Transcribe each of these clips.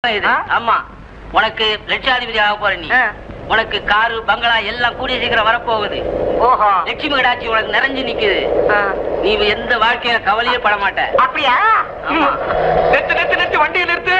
இது ஆமா உனக்கு லட்சாதிபதி ஆக போற நீ உனக்கு காரு பங்களா எல்லாம் கூடிய சீக்கிரம் வரப்போகுது ஓஹோ லட்சுமி கடாட்சி உனக்கு நிறைஞ்சு நிக்குது நீ எந்த வாழ்க்கையில கவலையே பட மாட்ட அப்படியா ஆமா நிறுத்து நிறுத்து நிறுத்து வண்டியை நிறுத்து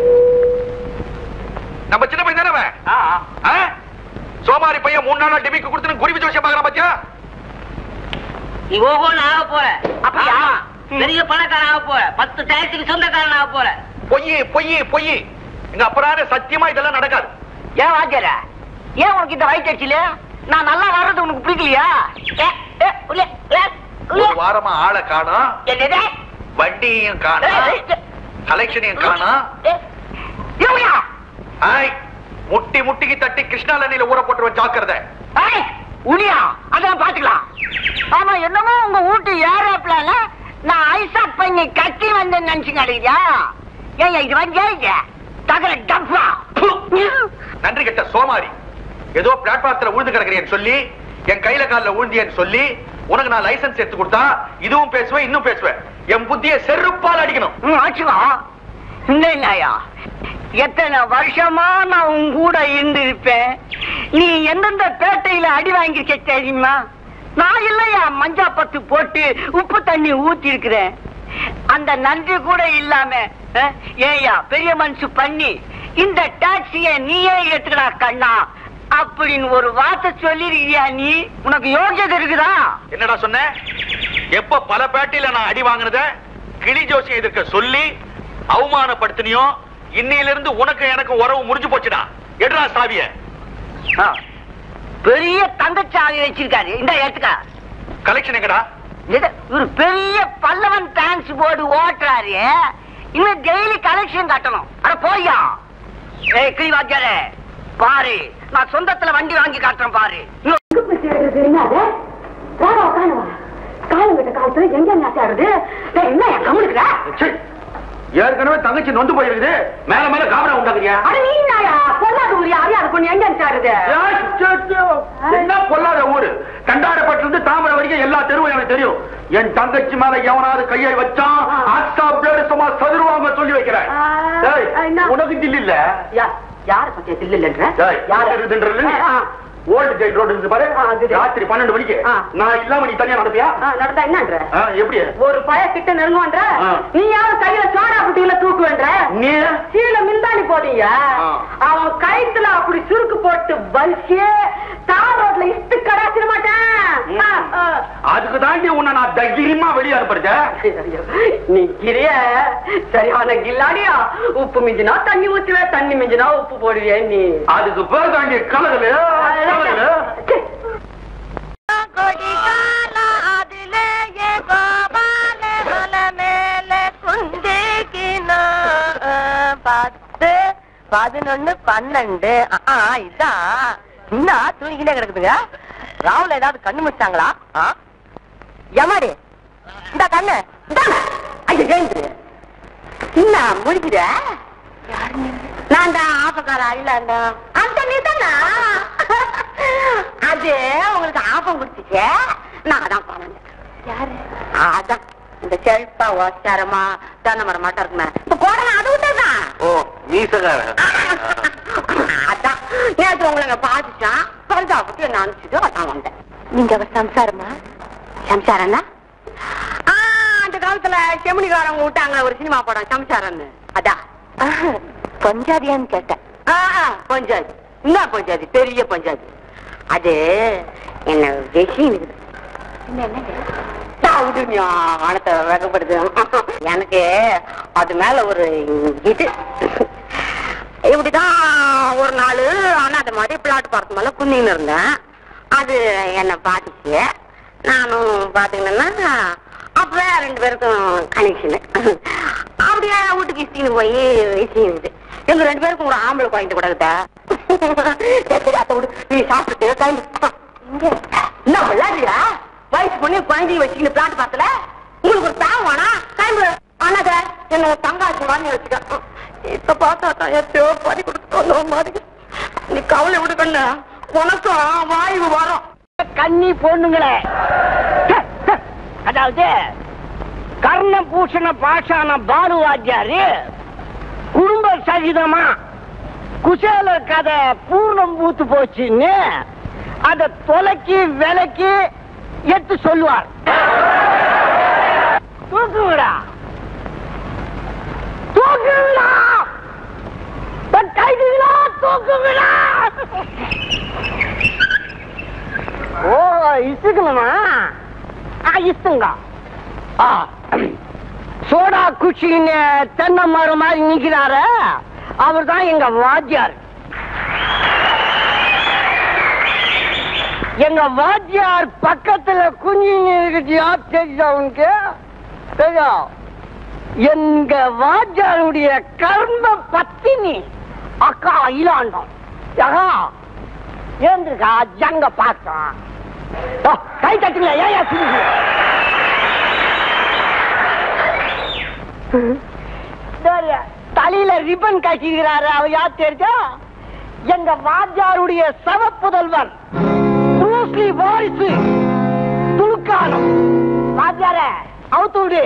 நம்ம சின்ன பையன் தானே அவன்? ஆ? சோமாரி பையன் மூணு நாளா டிமிக்கு கொடுத்து குருவி ஜோசியம் பாக்குறான் பாத்தியா நீ ஓஹோன்னு ஆக போற அப்படியா? ஆமா. ம். பெரிய பணக்காரன் ஆக போற பத்து டாக்ஸிக்கு சொந்தக்காரன் ஆக போற பொய் பொய் பொய் எங்க அப்பறாரு சத்தியமா இதெல்லாம் நடக்காது ஏன் வாத்தியார ஏன் உனக்கு இந்த வயிற்று அடிச்சுல நான் நல்லா வர்றது உனக்கு பிடிக்கலையா ஏ, ஏ, உள்ளே, ஏ, உள்ளே. ஒரு வாரமா ஆளை காணோம் என்னது? வண்டியையும் ஏ, காணோம் ஏ, ஏ, கலெக்ஷனையும் காணோம் ஏ, இவங்களா? ஆய் முட்டி முட்டிக்கு தட்டி கிருஷ்ணாலனில ஊற போட்டுருவன் ஜாக்கிரதை ஏய், உனியா அதான் பாத்துக்கலாம் ஆமா என்னமோ உங்க வீட்டு ஏரோப்ளான நான் ஐசாக் பண்ணி கட்டி வந்தேன்னு நினைச்சுங்க அடிக்கிறியா ஏன் இது வந்து ஏறிக்க தகர டப்பா நன்றி கெட்ட சோமாரி ஏதோ பிளாட்பாரத்துல விழுந்து கிடக்குறேன்னு சொல்லி என் கையில கால்ல விழுந்தியன்னு சொல்லி உனக்கு நான் லைசென்ஸ் எடுத்து கொடுத்தா இதுவும் பேசுவேன் இன்னும் பேசுவேன் என் புத்திய செருப்பால் அடிக்கணும் ம், ஆச்சுவா இல்லை நாயா எத்தனை வருஷமா நான் உன் கூட இருந்திருப்பேன் நீ எந்தெந்த பேட்டையில அடி வாங்கிருக்க தெரியுமா நான் இல்லையா மஞ்சா பத்து போட்டு உப்பு தண்ணி ஊத்தி இருக்கிறேன் அந்த நன்றி கூட இல்லாம அஹ், ஏய்யா பெரிய மனசு பண்ணி இந்த டாக்ஸிய நீயே எடுத்துக்கடா கண்ணா அப்படின்னு ஒரு வார்த்தை சொல்லிருக்கியா நீ உனக்கு யோகியதை இருக்குதா என்னடா சொன்ன எப்ப பல பேட்டையில நான் அடி வாங்கினத கிளி ஜோசியம் எதிர்க்க சொல்லி அவமானப்படுத்தினியோ இன்னையில இருந்து உனக்கு எனக்கு உறவு முடிஞ்சு போச்சுடா எடுறா சாவிய ஆ. பெரிய தங்கச்சாவி வச்சிருக்காரு இந்த எடுத்துக்கா கலெக்ஷன் எங்கடா இது ஒரு பெரிய பல்லவன் டான்ஸ் போர்டு ஓட்டுறாரு இன்னும் டெய்லி கலெக்ஷன் கட்டணும் அட போய்யா ஏய் கிளி வாத்தியாரே பாரு நான் சொந்தத்துல வண்டி வாங்கி காட்டுறேன் பாரு இன்னும் ச்சே, ஏற்கனவே தங்கச்சி நொந்து போயிருக்குது மேல மேல காபரா உண்டாக்குறியா ஏய், ச்சே, ச்சே. என்ன பொல்லாத ஊரு கண்டாடப்பட்டிருந்து தாமரை வரைக்கும் எல்லா தெருவும் எனக்கு தெரியும் என் தங்கச்சி மேல எவனாவது கையை வச்சான் ஆக்ஸா பிளேடு சும்மா சதுருவாங்க சொல்லி வைக்கிறேன் ஏய், உனக்கு தில்லு இல்ல யார பத்திய தில்லுன்ற ஏய், யார் இருக்குதுன்றது? ஓல்டு ஜெயில் ரோடு இருந்து பாரு ராத்திரி பன்னெண்டு மணிக்கு ஆ. நான் இல்லாம நீ தனியா நடப்பியா நடந்தா என்னன்ற ஆ, எப்படி ஒரு பய கிட்ட நெருங்குவான்ற ஆ. நீ யாரு கையில சோடா புட்டியில தூக்குவேன்ற நீ கீழே மிந்தாணி போதீங்க ஆ. அவன் கயித்துல அப்படி சுருக்கு போட்டு பல்சி தார் ரோட்ல இஸ்து கடாச்சிட மாட்டேன் ஆ, ஆ. அதுக்கு தாண்டி உன்னை நான் தைரியமா வெளியே அனுப்புறேன் ஐயோ, நீ கிரிய சரியான கில்லாடியா உப்பு மிஞ்சினா தண்ணி ஊத்துவே தண்ணி மிஞ்சினா உப்பு போடுவியே நீ அதுக்கு பேர் தாண்டி கலகலு கலகலு பத்து பதினொன்னு பன்னெண்டு ஆ, இதான் என்ன தூங்கிக்கிட்டே கிடக்குதுங்க ராவுல ஏதாவது கண்ணு முடிச்சாங்களா எமாடி இந்த கண்ணு இந்தாங்க. ஐயோ ஏந்து என்ன முடிக்கிற நான் தான் ஆப்பக்கார இல்ல அந்த நீ தானா அது உங்களுக்கு ஆப்பம் கொடுத்துச்சு நான் தான் போனேன் யாரு அதான் இந்த செல்பா ஓச்சாரமா தென்னை மரம் மாட்டம் இருக்குமே இப்ப போடலாம் அது விட்டதான் ஓ மீசகார அதான் நேற்று உங்களை பார்த்துட்டான் பரிதா பத்தி என்ன அனுப்பிச்சுட்டு அதான் வந்தேன் நீங்க அவர் சம்சாரமா சம்சாரம்னா ஆ, அந்த காலத்துல செமினிகாரங்க விட்டாங்க ஒரு சினிமா படம் சம்சாரம்னு அதான் பஞ்சாதியான்னு கேட்டேன் பஞ்சாதி என்ன பஞ்சாதி பெரிய பஞ்சாதி அது என்ன விஷயம் இருக்குது வானத்தை வேகப்படுது எனக்கு அது மேல ஒரு இது இப்படிதான் ஒரு நாள் ஆனா அது மாதிரி பிளாட் பார்த்து மேல குந்தின்னு இருந்தேன் அது என்ன பாத்துச்சு நானும் பாத்துக்கினேன்னா அப்பவே ரெண்டு பேருக்கும் கனெக்ஷனு அப்படியே வீட்டுக்கு இஸ்டின்னு போய் இஸ்டின்னு எங்க ரெண்டு பேருக்கும் ஒரு ஆம்பளை குழந்தை கூடாதுதா அத்தை விடு நீ சாப்பிட்டு கிளம்பு என்ன விளையாடுறியா வயசு பொண்ணு குழந்தைய வச்சுக்கிட்டு பிளாட் பார்த்தல உங்களுக்கு ஒரு பேன் வேணா கிளம்பு ஆனா சார் என்ன தங்காச்சி மாதிரி வச்சுக்க இப்ப பார்த்தா தான் எத்தையோ பறி கொடுத்து வந்த மாதிரி நீ கவலை விடு கண்ணு உனக்கும் வாய்வு வரும் கன்னி பொண்ணுங்களே அதாவது கர்ண பூஷண பாஷான பாலு வாத்தியாரு குடும்ப சகிதமா குசேல கதை பூர்ணம் பூத்து போச்சுன்னு அத தொலைக்கி விலைக்கு எடுத்து சொல்லுவார் தூக்குங்கடா தூக்குங்கடா தன் கைதுகளா தூக்குங்கடா ஓ இசுக்கணுமா ஆ இசுங்க ஆ சோடா குச்சின்னு தென்னை மரம் மாதிரி நிக்கிறாரு அவர் தான் எங்க வாத்தியார் எங்க வாத்தியார் பக்கத்துல குஞ்சின்னு இருக்குச்சியா தெரியுதா உனக்கு தெரியும் எங்க வாத்தியாருடைய கர்ம பத்தினி அக்கா இலாண்டம் யகா ஏந்திருக்கா ஜங்க பார்த்தோம் ஓ, கை தட்டுங்க ஏயா சிரிச்சு சரி, தலையில ரிப்பன் கட்டிக்கிறாரு அவ யார் தெரிஞ்சா எங்க வாத்தியாருடைய சவ புதல்வர் ப்ரூஸ்லி வாரிசு துலுக்கானம் வாத்தியார அவுத்து விடு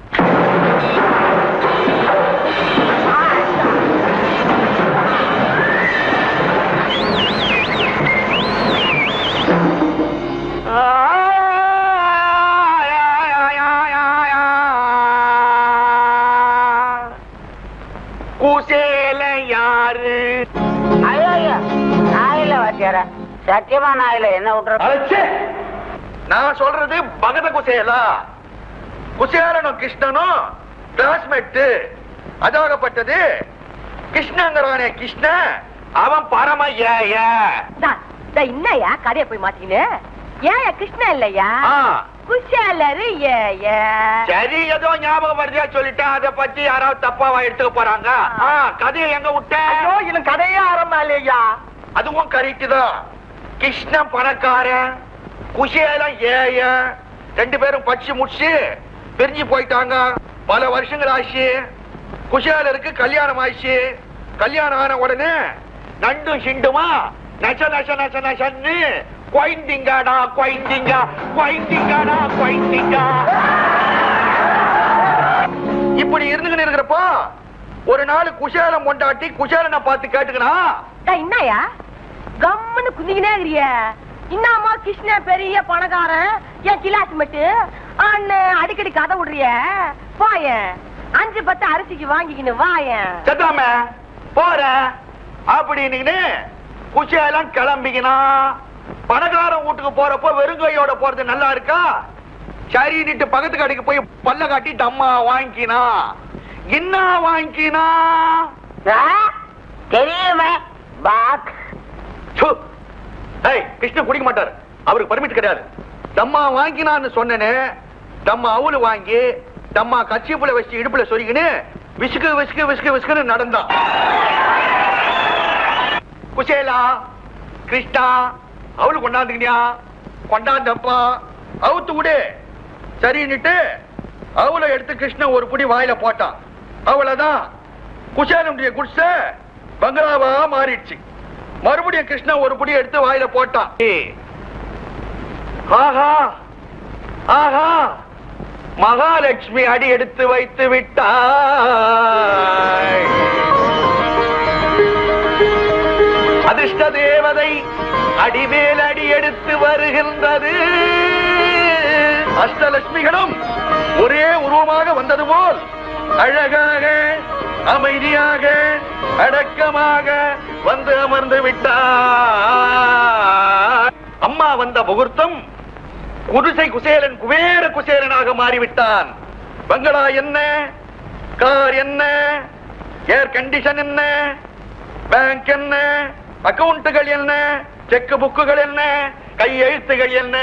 குசேல யாரு ஐயா நாயில வாத்தியார சத்தியமா நாயில என்ன விட்டுற அழைச்சே நான் சொல்றது பகத குசேலா குசேலனும் கிருஷ்ணனும் கிளாஸ்மேட் அதாகப்பட்டது கிருஷ்ணங்கிறானே கிருஷ்ண அவன் பரம ஏய என்னையா கதையை போய் மாத்தீங்க ஏன் கிருஷ்ணா இல்லையா ஆ, குஷாலரு ஏ ஏ சரி ஏதோ ஞாபகம் வருதியா சொல்லிட்டேன் அதை பத்தி யாராவது தப்பாவா எடுத்துக்க போறாங்க ஆ, கதையை எங்க விட்ட இன்னும் கதையே ஆரம்பம் இல்லையா அதுவும் கரெக்ட் தான் கிருஷ்ணன் பணக்காரன் குஷேலம் ஏய ரெண்டு பேரும் படிச்சு முடிச்சு பிரிஞ்சு போயிட்டாங்க பல வருஷங்கள் ஆச்சு குஷேலருக்கு கல்யாணம் ஆயிடுச்சு கல்யாணம் ஆன உடனே நண்டும் சிண்டுமா நச நச நச நசன்னு கொய்ந்திங்காடா கொய்ந்திங்கா கொய்ந்திங்காடா கொய்ந்திங்கா இப்படி இருந்துகிட்டு இருக்கிறப்போ ஒரு நாள் குஷேலம் கொண்டாட்டி குஷேலனை பார்த்து கேட்டுக்கனா என்னையா கம்முன்னு குந்திக்கினே இருக்கிறிய இன்னமா கிருஷ்ண பெரிய பணக்காரன் என் கிளாஸ்மேட்டு அண்ணன் அடிக்கடி கதை விடுறிய போயேன் அஞ்சு பத்து அரிசிக்கு வாங்கிக்கின்னு வாயேன் செத்தாம போற அப்படின்னு குஷேலம் கிளம்பிக்கினா பணக்காரன் வீட்டுக்கு போறப்போ வெறுங்கையோட போறது நல்லா இருக்கா சரின்னுட்டு பக்கத்து கடைக்கு போய் பல்ல காட்டி தம்மா வாங்கிக்கினா என்ன வாங்கிக்கினா தெரியுமே பாக் ச்சு. ஏய் கிருஷ்ணன் குடிக்க மாட்டாரு அவருக்கு பர்மிட் கிடையாது தம்மா வாங்கினான்னு சொன்னேன்னு தம்மா அவுளு வாங்கி தம்மா கச்சிப்புல வச்சு இடுப்புல சொருகின்னு விசுக்கு விசுக்கு விசுக்கு விசுக்குன்னு நடந்தான் குசேலா கிருஷ்ணா அவளு கொண்டாந்துக்கினியா கொண்டாந்தப்பா அவுத்து விடு சரின்னுட்டு அவளை எடுத்து கிருஷ்ணன் ஒரு புடி வாயில போட்டான் அவ்வளவுதான் குசேலனுடைய குடிச பங்களாவா மாறிடுச்சு மறுபடியும் கிருஷ்ணன் ஒரு புடி எடுத்து வாயில போட்டான் ஏய். ஆஹா ஆஹா மகாலட்சுமி அடி எடுத்து வைத்து விட்டாய் அதிர்ஷ்ட தேவதை அடிமேல் அடி எடுத்து வருகின்றது அஷ்டலட்சுமிகளும் ஒரே உருவமாக வந்தது போல் அழகாக அமைதியாக அடக்கமாக வந்து அமர்ந்து விட்டார் அம்மா வந்த முகூர்த்தம் குடிசை குசேலன் குபேர குசேலனாக மாறிவிட்டான் பங்களா என்ன கார் என்ன ஏர் கண்டிஷன் என்ன பேங்க் என்ன அக்கவுண்ட்டுகள் என்ன செக் புக்குகள் என்ன கையெழுத்துகள் என்ன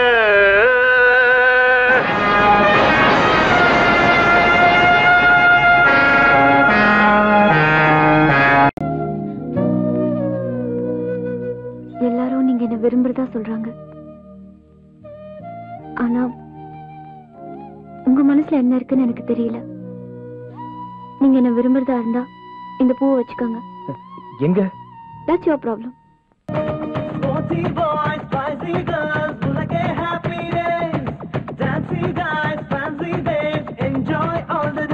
எல்லாரும் நீங்க என்ன விரும்புறதா சொல்றாங்க ஆனா உங்க மனசுல என்ன இருக்குன்னு எனக்கு தெரியல நீங்க என்ன விரும்புறதா இருந்தா இந்த பூவை வச்சுக்கோங்க எங்க that's your problem Sporty boys, spicy girls, like a happy days. Dancing guys, fancy days, enjoy all the